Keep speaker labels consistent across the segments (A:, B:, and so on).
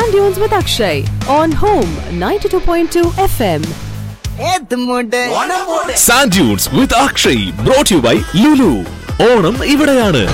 A: Sand Dunes with Akshay on Home 92.2 FM.
B: Sand dunes with Akshay brought you by Lulu Onam ഇവിടെയാണ്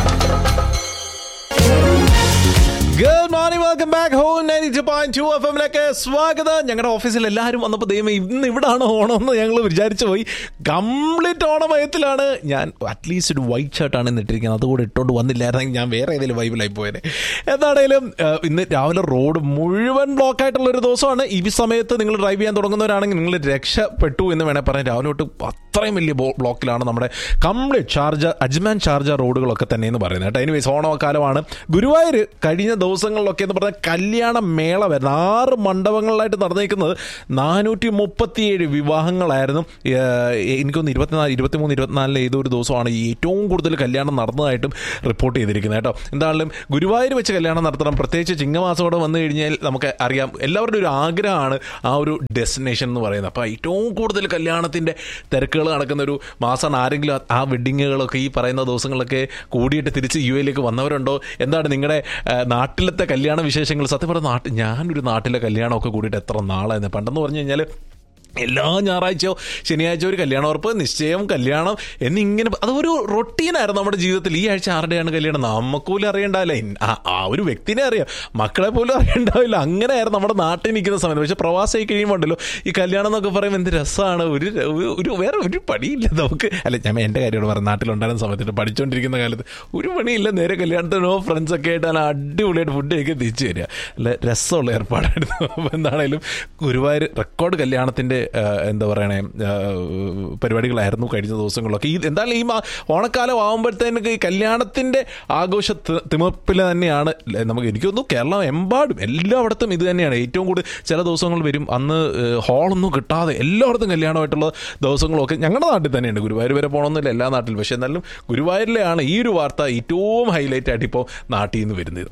C: good morning welcome back home ninety two point two F എമ്മിലേക്ക് സ്വാഗതം ഞങ്ങളുടെ ഓഫീസിൽ എല്ലാവരും വന്നപ്പോൾ ദൈവം ഇന്ന് ഇവിടാണ് ഓണം എന്ന് ഞങ്ങൾ വിചാരിച്ചു പോയി കംപ്ലീറ്റ് ഓണമയത്തിലാണ് ഞാൻ അറ്റ്ലീസ്റ്റ് ഒരു വൈറ്റ് ഷർട്ടാണ് ഇന്ന് ഇട്ടിരിക്കുന്നത് അതുകൂടെ ഇട്ടുകൊണ്ട് വന്നില്ലായിരുന്നെങ്കിൽ ഞാൻ വേറെ ഏതെങ്കിലും വൈബിലായി പോയേനെ എന്താണേലും ഏഹ്, ഇന്ന് രാവിലെ റോഡ് മുഴുവൻ ബ്ലോക്ക് ആയിട്ടുള്ള ഒരു ദിവസമാണ് ഈ സമയത്ത് നിങ്ങൾ ഡ്രൈവ് ചെയ്യാൻ തുടങ്ങുന്നവരാണെങ്കിൽ നിങ്ങൾ രക്ഷപ്പെട്ടു എന്ന് വേണേൽ പറയാം രാവിലെ തൊട്ട് അത്രയും വലിയ ബ്ലോക്കിലാണ് നമ്മുടെ കംപ്ലീറ്റ് ഷാർജ അജ്മാൻ ഷാർജ റോഡുകളൊക്കെ തന്നെ എന്ന് പറയുന്നത് കേട്ടോ എനിവേസ് ഓണക്കാലമാണ് ഗുരുവായൂർ കഴിഞ്ഞ ദിവസങ്ങളിലൊക്കെ എന്ന് പറഞ്ഞാൽ കല്യാണ മേള വരുന്നത് ആറ് മണ്ഡപങ്ങളിലായിട്ട് നടന്നിരിക്കുന്നത് നാനൂറ്റി മുപ്പത്തിയേഴ് വിവാഹങ്ങളായിരുന്നു ഏഹ്, എനിക്കൊന്ന് ഇരുപത്തിനാല് ഇരുപത്തിമൂന്ന് ഇരുപത്തിനാലിലെ ഏതോ ഒരു ദിവസമാണ് ഈ ഏറ്റവും കൂടുതൽ കല്യാണം നടന്നതായിട്ടും റിപ്പോർട്ട് ചെയ്തിരിക്കുന്നത് കേട്ടോ എന്തായാലും ഗുരുവായൂർ വെച്ച് കല്യാണം നടത്തണം പ്രത്യേകിച്ച് ചിങ്ങമാസത്തോടെ വന്നു കഴിഞ്ഞാൽ നമുക്ക് അറിയാം എല്ലാവരുടെയും ഒരു ആഗ്രഹമാണ് ആ ഒരു ഡെസ്റ്റിനേഷൻ എന്ന് പറയുന്നത് അപ്പോൾ ഏറ്റവും കൂടുതൽ കല്യാണത്തിൻ്റെ തിരക്കുകൾ നടക്കുന്ന ഒരു മാസമാണ് ആരെങ്കിലും ആ- ആ വെഡ്ഡിങ്ങുകളൊക്കെ ഈ പറയുന്ന ദിവസങ്ങളൊക്കെ കൂടിയിട്ട് തിരിച്ച് യു എയിലേക്ക് വന്നവരുണ്ടോ എന്താണ് നിങ്ങളുടെ ആ, നാട്ടിലത്തെ കല്യാണ വിശേഷങ്ങൾ സത്യം പറഞ്ഞ നാട്ടിൽ ഞാനൊരു നാട്ടിലെ കല്യാണമൊക്കെ കൂടിയിട്ട് എത്ര നാളായിരുന്നു പണ്ടെന്ന് പറഞ്ഞു കഴിഞ്ഞാൽ എല്ലാ ഞായറാഴ്ചയോ ശനിയാഴ്ച ഒരു കല്യാണം ഉറപ്പ് നിശ്ചയം കല്യാണം എന്നിങ്ങനെ അതൊരു റൊട്ടീനായിരുന്നു നമ്മുടെ ജീവിതത്തിൽ ഈ ആഴ്ച ആരുടെയാണ് കല്യാണം നമുക്ക് പോലും അറിയണ്ടാവില്ല ഇൻ- ആ ആ ഒരു വ്യക്തിനെ അറിയാം മക്കളെ പോലും അറിയണ്ടാവില്ല അങ്ങനെയായിരുന്നു നമ്മുടെ നാട്ടിൽ നിൽക്കുന്ന സമയത്ത് പക്ഷെ പ്രവാസമായി കഴിയുമ്പോൾ ഉണ്ടല്ലോ ഈ കല്യാണം എന്നൊക്കെ പറയുമ്പോൾ എന്ത് രസമാണ് ഒരു ഒരു- ഒരു വേറെ ഒരു പണിയില്ല നമുക്ക് അല്ല ഞാൻ എൻ്റെ കാര്യമാണ് പറഞ്ഞത് നാട്ടിലുണ്ടായിരുന്ന സമയത്ത് പഠിച്ചുകൊണ്ടിരിക്കുന്ന കാലത്ത് ഒരു പണിയില്ല നേരെ കല്യാണത്തിനോ ഫ്രണ്ട്സൊക്കെ ആയിട്ട് നല്ല അടിപൊളിയായിട്ട് ഫുഡ് കഴിക്കാൻ തിരിച്ചു വരിക നല്ല രസമുള്ള ഏർപ്പാടായിരുന്നു അപ്പോൾ എന്താണേലും ഗുരുവായൂർ റെക്കോർഡ് കല്യാണത്തിൻ്റെ എന്താ പറയണേ ആ, പരിപാടികളായിരുന്നു കഴിഞ്ഞ ദിവസങ്ങളിലൊക്കെ ഈ എന്തായാലും ഈ മാ- ഓണക്കാലം ആകുമ്പോഴത്തേനൊക്കെ ഈ കല്യാണത്തിൻ്റെ ആഘോഷ തി- തിമിർപ്പിൽ തന്നെയാണ് ല- നമുക്ക് എനിക്ക് തോന്നുന്നു കേരളം എമ്പാടും എല്ലായിടത്തും ഇത് തന്നെയാണ് ഏറ്റവും കൂടുതൽ ചില ദിവസങ്ങൾ വരും അന്ന് ഏഹ്, ഹാളൊന്നും കിട്ടാതെ എല്ലായിടത്തും കല്യാണമായിട്ടുള്ള ദിവസങ്ങളൊക്കെ ഞങ്ങളുടെ നാട്ടിൽ തന്നെയുണ്ട് ഗുരുവായൂർ വരെ പോകണമെന്നില്ല എല്ലാ നാട്ടിലും പക്ഷേ എന്നാലും ഗുരുവായൂരിലെയാണ് ഈ ഒരു വാർത്ത ഏറ്റവും ഹൈലൈറ്റ് ആയിട്ട് ഇപ്പോൾ നാട്ടിൽ നിന്ന് വരുന്നത്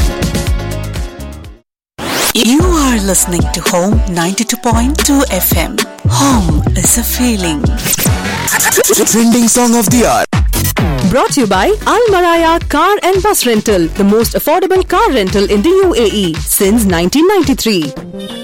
D: You are listening to Home 92.2 FM. Home is a feeling.
E: Trending song of the hour.
A: Brought to you by Al Maraya Car and Bus Rental, the most affordable car rental in the UAE since 1993.